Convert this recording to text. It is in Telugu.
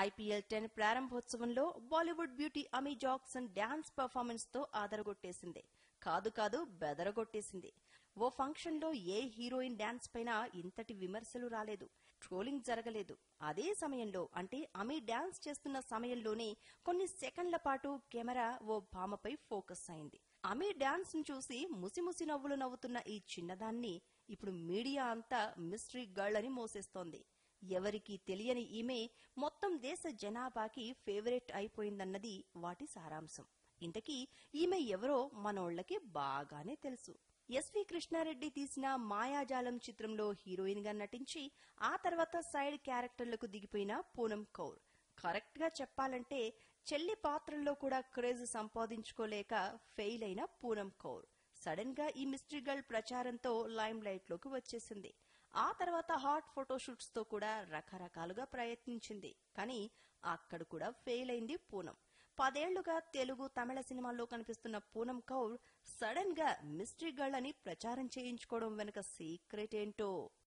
ఐపీఎల్ టెన్ ప్రారంభోత్సవంలో Bollywood beauty Amy Jackson dance performance తో ఆదరగొట్టేసింది కాదు కాదు బెదరగొట్టేసింది ఓ ఫంక్షన్ లో ఏ హీరోయిన్ డాన్స్ పైన ఇంతటి విమర్శలు రాలేదు ట్రోలింగ్ జరగలేదు అదే సమయంలో అంటే అమీ డాన్స్ చేస్తున్న సమయంలోనే కొన్ని సెకండ్ల పాటు కెమెరా ఓ భామపై ఫోకస్ అయింది అమీ డాన్స్ ను చూసి ముసిముసి నవ్వులు నవ్వుతున్న ఈ చిన్నదాన్ని ఇప్పుడు మీడియా అంతా మిస్టరీ గర్ల్ అని మోసేస్తోంది ఎవరికీ తెలియని ఈమె మొత్తం దేశ జనాభాకి ఫేవరెట్ అయిపోయిందన్నది వాటి సారాంశం ఇంతకీ ఈమె ఎవరో మనోళ్లకి బాగానే తెలుసు ఎస్వి కృష్ణారెడ్డి తీసిన మాయాజాలం చిత్రంలో హీరోయిన్ గా నటించి ఆ తర్వాత సైడ్ క్యారెక్టర్లకు దిగిపోయిన పూనం కౌర్ కరెక్ట్ గా చెప్పాలంటే చెల్లి పాత్రల్లో కూడా క్రేజ్ సంపాదించుకోలేక ఫెయిల్ అయిన పూనం కౌర్ సడన్ గా ఈ మిస్టరీ గర్ల్ ప్రచారంతో లైమ్ లైట్ లోకి వచ్చేసింది ఆ తర్వాత హాట్ ఫోటోషూట్స్ తో కూడా రకరకాలుగా ప్రయత్నించింది కానీ అక్కడ కూడా ఫెయిల్ అయింది పూనం పదేళ్లుగా తెలుగు తమిళ సినిమాల్లో కనిపిస్తున్న పూనం కౌర్ సడన్ గా మిస్టరీ గర్ల్ అని ప్రచారం చేయించుకోవడం వెనుక సీక్రెట్ ఏంటో